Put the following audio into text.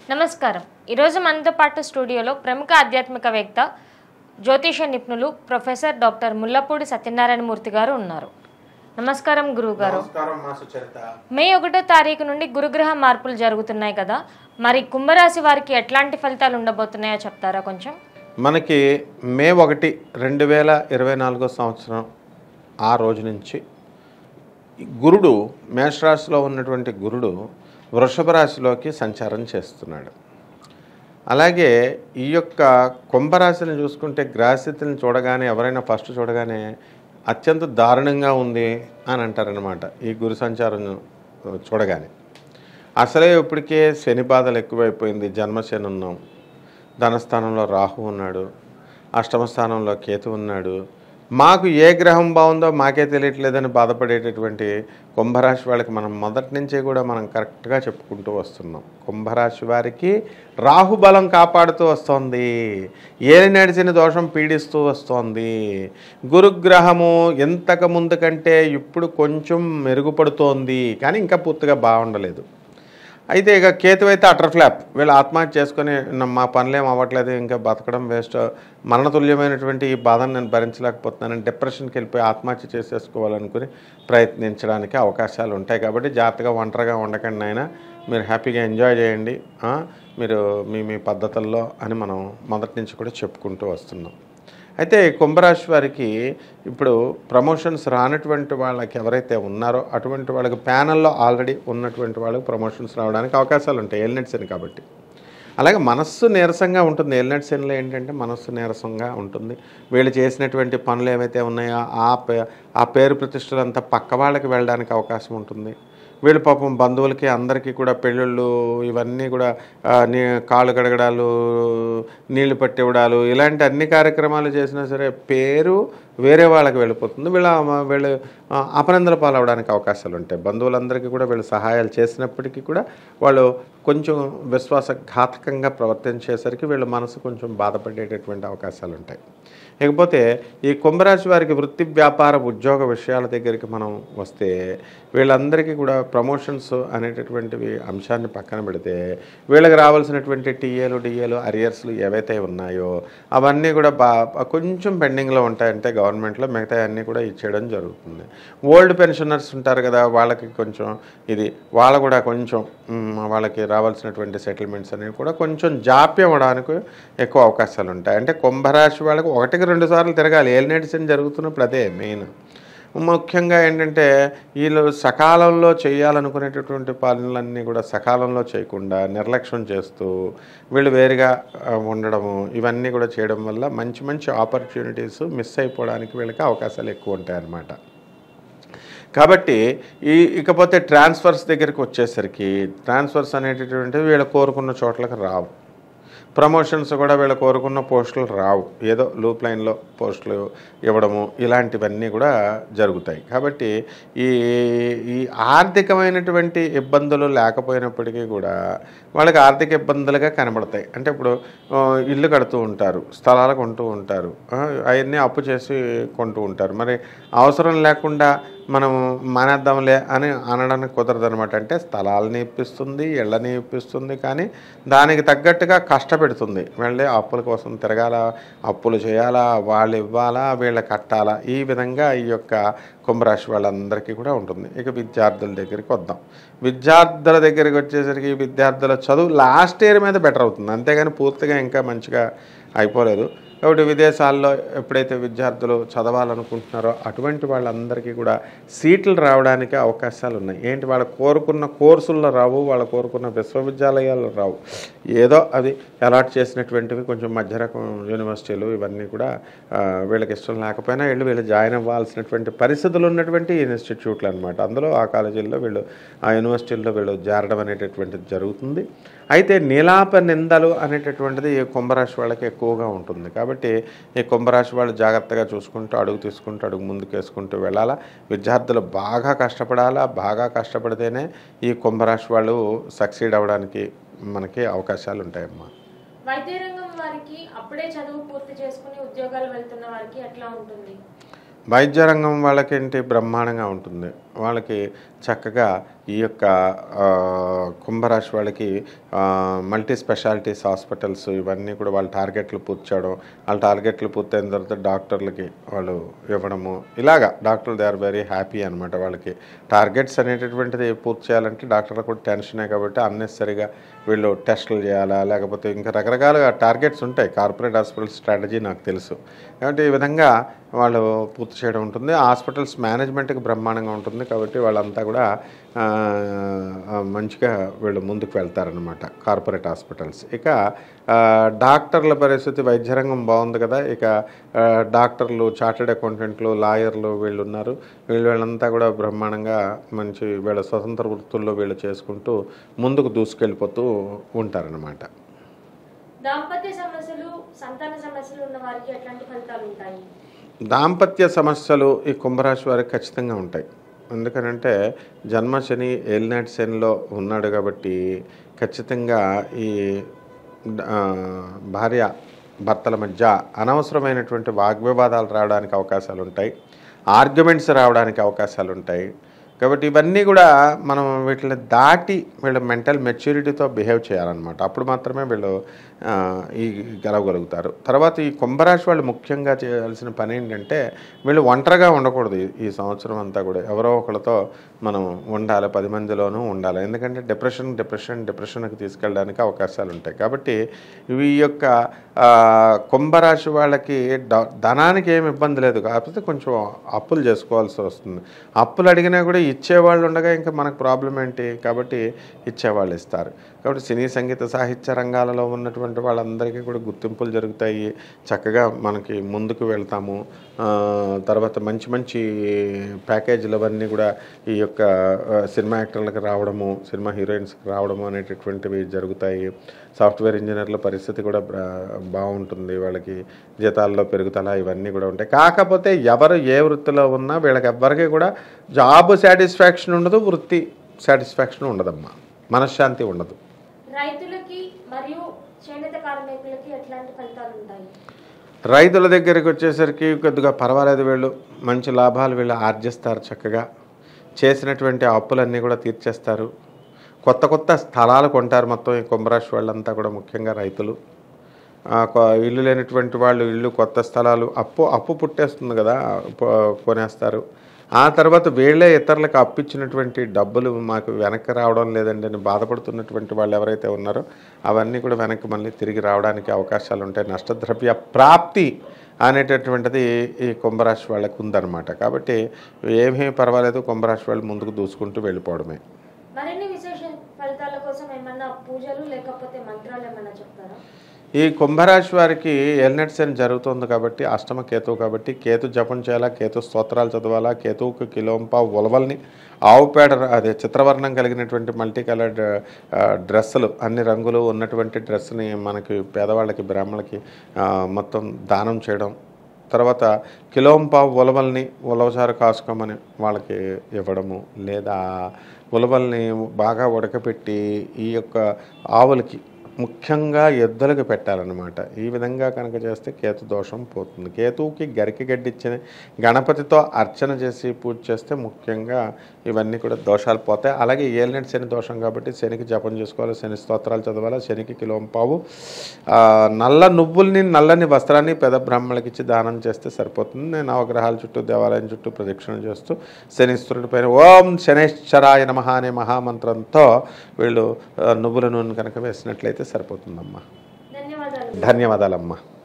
నమస్కారం ఈరోజు మనతో పాటు స్టూడియోలో ప్రముఖ ఆధ్యాత్మికవేత్త జ్యోతిష నిపుణులు ప్రొఫెసర్ డాక్టర్ ముల్లపూడి సత్యనారాయణ మూర్తి గారు ఉన్నారు నమస్కారం గురువుగారు నమస్కారం మా సుచరిత మే ఒకటో తారీఖు నుండి గురుగ్రహ మార్పులు జరుగుతున్నాయి కదా మరి కుంభరాశి వారికి ఎట్లాంటి ఫలితాలు ఉండబోతున్నాయో చెప్తారా కొంచెం మనకి మే ఒకటి రెండు వేల ఇరవై నాలుగో సంవత్సరం ఆ రోజు నుంచి గురుడు మేషరాశిలో ఉన్నటువంటి గురుడు వృషభ రాశిలోకి సంచారం చేస్తున్నాడు అలాగే ఈ యొక్క కుంభరాశిని చూసుకుంటే గ్రహస్థితిని చూడగానే ఎవరైనా ఫస్ట్ చూడగానే అత్యంత దారుణంగా ఉంది అని అంటారనమాట ఈ గురు సంచారం చూడగానే అసలే ఇప్పటికే శని బాధలు ఎక్కువైపోయింది జన్మశని ఉన్నాం ధనస్థానంలో రాహు ఉన్నాడు అష్టమ స్థానంలో కేతు ఉన్నాడు మాకు ఏ గ్రహం బాగుందో మాకే తెలియట్లేదని బాధపడేటటువంటి కుంభరాశి వాళ్ళకి మనం మొదటి నుంచే కూడా మనం కరెక్ట్గా చెప్పుకుంటూ వస్తున్నాం కుంభరాశి వారికి రాహుబలం కాపాడుతూ వస్తోంది ఏలి నడిచిన దోషం పీడిస్తూ వస్తోంది గురుగ్రహము ఎంతకు ముందు కంటే ఇప్పుడు కొంచెం మెరుగుపడుతోంది కానీ ఇంకా పూర్తిగా బాగుండలేదు అయితే ఇక కేతు అయితే అటర్ ఫ్లాప్ వీళ్ళు ఆత్మహత్య చేసుకొని "నా- మా పనులేం అవ్వట్లేదు ఇంకా బతకడం వేస్ట్ మరణతుల్యమైనటువంటి ఈ బాధను నేను భరించలేకపోతున్నాను డిప్రెషన్కి వెళ్ళిపోయి ఆత్మహత్య చేసేసుకోవాలనుకుని ప్రయత్నించడానికి అవకాశాలు ఉంటాయి కాబట్టి జాగ్రత్తగా ఒంటరిగా ఉండకండి నాయన మీరు హ్యాపీగా ఎంజాయ్ చేయండి ఆ, మీరు మీ మీ పద్ధతుల్లో అని మనం మొదటి నుంచి కూడా చెప్పుకుంటూ వస్తున్నాం అయితే కుంభరాశి వారికి ఇప్పుడు ప్రమోషన్స్ రానటువంటి వాళ్ళకి ఎవరైతే ఉన్నారో అటువంటి వాళ్ళకి ప్యానల్లో ఆల్రెడీ ఉన్నటువంటి వాళ్ళకి ప్రమోషన్స్ రావడానికి అవకాశాలు ఉంటాయి ఎల్నెట్ సెన్ కాబట్టి అలాగే మనస్సు నీరసంగా ఉంటుంది ఎల్నెట్ సెన్లో ఏంటంటే మనస్సు నీరసంగా ఉంటుంది వీళ్ళు చేసినటువంటి పనులు ఏవైతే ఉన్నాయో ఆ పే ఆ పేరు ప్రతిష్టలంతా పక్క వాళ్ళకి వెళ్ళడానికి అవకాశం ఉంటుంది వీళ్ళు పాపం బంధువులకి అందరికీ కూడా పెళ్ళిళ్ళు ఇవన్నీ కూడా ఆ, నీ కాళ్ళు కడగడాలు నీళ్లు పట్టివ్వడాలు ఇలాంటి అన్ని కార్యక్రమాలు చేసినా సరే పేరు వేరే వాళ్ళకి వెళ్ళిపోతుంది వీళ్ళ వీళ్ళు ఆ, అపనందల పాలవడానికి అవకాశాలు ఉంటాయి బంధువులందరికీ కూడా వీళ్ళు సహాయాలు చేసినప్పటికీ కూడా వాళ్ళు కొంచెం విశ్వాసఘాతకంగా ప్రవర్తించేసరికి వీళ్ళ మనసు కొంచెం బాధపడేటటువంటి అవకాశాలు ఉంటాయి ఇకపోతే ఈ కుంభరాశి వారికి వృత్తి వ్యాపార ఉద్యోగ విషయాల దగ్గరికి మనం వస్తే వీళ్ళందరికీ కూడా ప్రమోషన్స్ అనేటటువంటివి అంశాన్ని పక్కన పెడితే వీళ్ళకి రావాల్సినటువంటి టీఏలు డిఏలు అరియర్స్లు ఏవైతే ఉన్నాయో అవన్నీ కూడా బా కొంచెం పెండింగ్లో ఉంటాయంటే గవర్నమెంట్లో మిగతా అన్నీ కూడా ఇచ్చేయడం జరుగుతుంది ఓల్డ్ పెన్షనర్స్ ఉంటారు కదా వాళ్ళకి కొంచెం ఇది వాళ్ళ కూడా కొంచెం మ్, వాళ్ళకి రావాల్సినటువంటి సెటిల్మెంట్స్ అనేవి కూడా కొంచెం జాప్యం అవడానికి ఎక్కువ అవకాశాలు ఉంటాయి అంటే కుంభరాశి వాళ్ళకి ఒకటికి రెండు సార్లు తిరగాలి ఏలినేటిసన్ జరుగుతున్నప్పుడు అదే మెయిన్ ముఖ్యంగా ఏంటంటే వీళ్ళు సకాలంలో చేయాలనుకునేటటువంటి పనులన్నీ కూడా సకాలంలో చేయకుండా నిర్లక్ష్యం చేస్తూ వీళ్ళు వేరుగా ఆ, ఉండడము ఇవన్నీ కూడా చేయడం వల్ల మంచి మంచి ఆపర్చునిటీస్ మిస్ అయిపోవడానికి వీళ్ళకి అవకాశాలు ఎక్కువ ఉంటాయి అన్నమాట కాబట్టి ఈ ఇకపోతే ట్రాన్స్ఫర్స్ దగ్గరికి వచ్చేసరికి ట్రాన్స్ఫర్స్ అనేటటువంటివి వీళ్ళు కోరుకున్న చోట్లకు రావు ప్రమోషన్స్ కూడా వీళ్ళు కోరుకున్న పోస్టులు రావు ఏదో లూప్ లైన్లో పోస్టులు ఇవ్వడము ఇలాంటివన్నీ కూడా జరుగుతాయి కాబట్టి ఈ ఈ ఆర్థికమైనటువంటి ఇబ్బందులు లేకపోయినప్పటికీ కూడా వాళ్ళకి ఆర్థిక ఇబ్బందులుగా కనబడతాయి అంటే ఇప్పుడు ఆ, ఇల్లు కడుతూ ఉంటారు స్థలాలు కొంటూ ఉంటారు ఆ, అవన్నీ అప్పు చేసి కొంటూ ఉంటారు మరి అవసరం లేకుండా మనం మానేద్దాంలే అని అనడానికి కుదరదు అనమాట అంటే స్థలాలని ఇప్పిస్తుంది ఇళ్ళని ఇప్పిస్తుంది కానీ దానికి తగ్గట్టుగా కష్టపెడుతుంది వెళ్ళి అప్పుల కోసం తిరగాల అప్పులు చేయాలా వాళ్ళు ఇవ్వాలా వీళ్ళు కట్టాలా ఈ విధంగా ఈ యొక్క కుంభరాశి వాళ్ళందరికీ కూడా ఉంటుంది ఇక విద్యార్థుల దగ్గరికి వద్దాం విద్యార్థుల దగ్గరికి వచ్చేసరికి విద్యార్థుల చదువు లాస్ట్ ఇయర్ మీద బెటర్ అవుతుంది అంతేగాని పూర్తిగా ఇంకా మంచిగా అయిపోలేదు కాబట్టి విదేశాల్లో ఎప్పుడైతే విద్యార్థులు చదవాలనుకుంటున్నారో అటువంటి వాళ్ళందరికీ కూడా సీట్లు రావడానికి అవకాశాలు ఉన్నాయి ఏంటి వాళ్ళు కోరుకున్న కోర్సుల్లో రావు వాళ్ళు కోరుకున్న విశ్వవిద్యాలయాల్లో రావు ఏదో అది అలాట్ చేసినటువంటివి కొంచెం మధ్య రకం యూనివర్సిటీలు ఇవన్నీ కూడా ఆ, వీళ్ళకి ఇష్టం లేకపోయినా వీళ్ళు వీళ్ళు జాయిన్ అవ్వాల్సినటువంటి పరిస్థితులు ఉన్నటువంటి ఇన్స్టిట్యూట్లు అనమాట అందులో ఆ కాలేజీల్లో వీళ్ళు ఆ యూనివర్సిటీల్లో వీళ్ళు చేరడం అనేటటువంటిది జరుగుతుంది అయితే నీలాప నిందలు అనేటటువంటిది ఈ కుంభరాశి వాళ్ళకి ఎక్కువగా ఉంటుంది కాబట్టి ఈ కుంభరాశి వాళ్ళు జాగ్రత్తగా చూసుకుంటూ అడుగు తీసుకుంటూ అడుగు ముందుకు వేసుకుంటూ వెళ్ళాలా విద్యార్థులు బాగా కష్టపడాలా బాగా కష్టపడితేనే ఈ కుంభరాశి వాళ్ళు సక్సీడ్ అవ్వడానికి మనకి అవకాశాలు ఉంటాయమ్మా వైద్య రంగం వారికి అప్పుడే చదువు పూర్తి చేసుకుని ఉద్యోగాలు వెళ్తున్న వారికి ఎట్లా ఉంటుంది వైద్య రంగం వాళ్ళకేంటి బ్రహ్మాండంగా ఉంటుంది వాళ్ళకి చక్కగా ఈ యొక్క ఆ, కుంభరాశి వాళ్ళకి మల్టీ స్పెషాలిటీస్ హాస్పిటల్స్ ఇవన్నీ కూడా వాళ్ళ టార్గెట్లు పూర్తి చేయడం వాళ్ళ టార్గెట్లు పూర్తయిన తర్వాత డాక్టర్లకి వాళ్ళు ఇవ్వడము ఇలాగా డాక్టర్లు దే ఆర్ వెరీ హ్యాపీ అనమాట వాళ్ళకి టార్గెట్స్ అనేటటువంటిది పూర్తి చేయాలంటే డాక్టర్లకు కూడా టెన్షనే కాబట్టి అన్నెసరిగా వీళ్ళు టెస్టులు చేయాలా లేకపోతే ఇంకా రకరకాలుగా టార్గెట్స్ ఉంటాయి కార్పొరేట్ హాస్పిటల్ స్ట్రాటజీ నాకు తెలుసు కాబట్టి ఈ విధంగా వాళ్ళు పూర్తి చేయడం ఉంటుంది హాస్పిటల్స్ మేనేజ్మెంట్కి బ్రహ్మాండంగా ఉంటుంది కాబట్టి వాళ్ళంతా కూడా ఆ, ఆ, మంచిగా వీళ్ళు ముందుకు వెళ్తారనమాట కార్పొరేట్ హాస్పిటల్స్ ఇక ఆ, డాక్టర్ల పరిస్థితి వైద్య రంగం బాగుంది కదా ఇక ఆ, డాక్టర్లు చార్టెడ్ అకౌంటెంట్లు లాయర్లు వీళ్ళు ఉన్నారు వీళ్ళు వీళ్ళంతా కూడా బ్రహ్మాండంగా మంచి వీళ్ళ స్వతంత్ర వృత్తుల్లో వీళ్ళు చేసుకుంటూ ముందుకు దూసుకెళ్ళిపోతూ ఉంటారనమాట దాంపత్య సమస్యలు సంతాన సమస్యలు ఉన్న వారికి ఎట్లాంటి ఫలితాలు ఉంటాయి దాంపత్య సమస్యలు ఈ కుంభరాశి వారికి ఖచ్చితంగా ఉంటాయి ఎందుకనంటే జన్మ శని ఏలినాటి శనిలో ఉన్నాడు కాబట్టి ఖచ్చితంగా ఈ ఆ, భార్య భర్తల మధ్య అనవసరమైనటువంటి వాగ్వివాదాలు రావడానికి అవకాశాలు ఉంటాయి ఆర్గ్యుమెంట్స్ రావడానికి అవకాశాలు ఉంటాయి కాబట్టి ఇవన్నీ కూడా మనం వీటిని దాటి వీళ్ళు మెంటల్ మెచ్యూరిటీతో బిహేవ్ చేయాలన్నమాట అప్పుడు మాత్రమే వీళ్ళు ఆ, ఈ గెలవగలుగుతారు తర్వాత ఈ కుంభరాశి వాళ్ళు ముఖ్యంగా చేయాల్సిన పని ఏంటంటే వీళ్ళు ఒంటరిగా ఉండకూడదు ఈ- ఈ సంవత్సరం అంతా కూడా ఎవరో ఒకరితో మనం ఉండాలి పది మందిలోనూ ఉండాలి ఎందుకంటే డిప్రెషన్ డిప్రెషన్ డిప్రెషన్కి తీసుకెళ్ళడానికి అవకాశాలు ఉంటాయి కాబట్టి ఇవి ఈ యొక్క ఆ, కుంభరాశి వాళ్ళకి డ- ధనానికి ఏమి ఇబ్బంది లేదు కాకపోతే కొంచెం అప్పులు చేసుకోవాల్సి వస్తుంది అప్పులు అడిగినా కూడా ఇచ్చేవాళ్ళు ఉండగా ఇంకా మనకు ప్రాబ్లం ఏంటి కాబట్టి ఇచ్చేవాళ్ళు ఇస్తారు కాబట్టి సినీ సంగీత సాహిత్య రంగాలలో ఉన్నటువంటి వాళ్ళందరికీ కూడా గుర్తింపులు జరుగుతాయి చక్కగా మనకి ముందుకు వెళ్తాము ఆ, తర్వాత మంచి మంచి ప్యాకేజీలు అవన్నీ కూడా ఈ యొక్క ఆ, సినిమా యాక్టర్లకు రావడము సినిమా హీరోయిన్స్కి రావడము అనేటటువంటివి జరుగుతాయి సాఫ్ట్వేర్ ఇంజనీర్ల పరిస్థితి కూడా బా- బాగుంటుంది వాళ్ళకి జీతాల్లో పెరుగుదల ఇవన్నీ కూడా ఉంటాయి కాకపోతే ఎవరు ఏ వృత్తిలో ఉన్నా వీళ్ళకి ఎవ్వరికీ కూడా జాబ్ సాటిస్ఫాక్షన్ ఉండదు వృత్తి సాటిస్ఫాక్షన్ ఉండదమ్మా మనశ్శాంతి ఉండదు రైతులకి మరియు చేనేత కార్మికులకి ఎట్లాంటి ఫలితాలు ఉంటాయి రైతుల దగ్గరికి వచ్చేసరికి కొద్దిగా పర్వాలేదు వీళ్ళు మంచి లాభాలు వీళ్ళు ఆర్జిస్తారు చక్కగా చేసినటువంటి అప్పులన్నీ కూడా తీర్చేస్తారు కొత్త కొత్త స్థలాలు కొంటారు మొత్తం ఈ కుంభరాశి వాళ్ళంతా కూడా ముఖ్యంగా రైతులు ఆ, కొ- ఇల్లు లేనటువంటి వాళ్ళు ఇల్లు కొత్త స్థలాలు అప్పు అప్పు పుట్టేస్తుంది కదా ప- కొనేస్తారు ఆ తర్వాత వీళ్ళే ఇతరులకు అప్పిచ్చినటువంటి డబ్బులు మాకు వెనక్కి రావడం లేదండి అని బాధపడుతున్నటువంటి వాళ్ళు ఎవరైతే ఉన్నారో అవన్నీ కూడా వెనక్కి మళ్ళీ తిరిగి రావడానికి అవకాశాలు ఉంటాయి నష్టద్రవ్య ప్రాప్తి అనేటటువంటిది ఈ కుంభరాశి వాళ్ళకు ఉందన్నమాట కాబట్టి ఏమీ పర్వాలేదు కుంభరాశి వాళ్ళు ముందుకు దూసుకుంటూ వెళ్ళిపోవడమే మరిన్ని విశేష ఫలితాల కోసం ఏమన్నా పూజలు లేకపోతే మంత్రాలు ఏమన్నా చెప్తారా ఈ కుంభరాశి వారికి ఎల్నెట్ శని జరుగుతుంది కాబట్టి అష్టమ కేతువు కాబట్టి కేతు జపం చేయాలా కేతు స్తోత్రాలు చదవాలా కేతువుకి కిలోంపా ఉలవల్ని ఆవు పేడ అదే చిత్రవర్ణం కలిగినటువంటి మల్టీ కలర్డ్ డ్రెస్సులు అన్ని రంగులు ఉన్నటువంటి డ్రెస్ని మనకి పేదవాళ్ళకి బ్రాహ్మణులకి ఆ, మొత్తం దానం చేయడం తర్వాత కిలోంపావు ఉలవల్ని ఉలవచారు కాసుకోమని వాళ్ళకి ఇవ్వడము లేదా ఉలవల్ని బాగా ఉడకపెట్టి ఈ యొక్క ఆవులకి ముఖ్యంగా ఎద్దులకు పెట్టాలన్నమాట ఈ విధంగా కనుక చేస్తే కేతు దోషం పోతుంది కేతువుకి గరికి గడ్డిచ్చిన గణపతితో అర్చన చేసి పూజ చేస్తే ముఖ్యంగా ఇవన్నీ కూడా దోషాలు పోతాయి అలాగే ఏలినటి శని దోషం కాబట్టి శనికి జపం చేసుకోవాలి శని స్తోత్రాలు చదవాలి శనికి కిలోంపావు ఆ, నల్ల నువ్వుల్ని నల్లని వస్త్రాన్ని పెద బ్రాహ్మణులకి ఇచ్చి దానం చేస్తే సరిపోతుంది నేను నవగ్రహాల చుట్టూ దేవాలయం చుట్టూ ప్రదక్షిణ చేస్తూ శనిశ్వరుడి పైన ఓం శనేశ్వరాయ నమః అనే మహామంత్రంతో వీళ్ళు ఆ, నువ్వుల నూనె కనుక వేసినట్లయితే సరిపోతుందమ్మా ధన్యవాదాలు ధన్యవాదాలమ్మా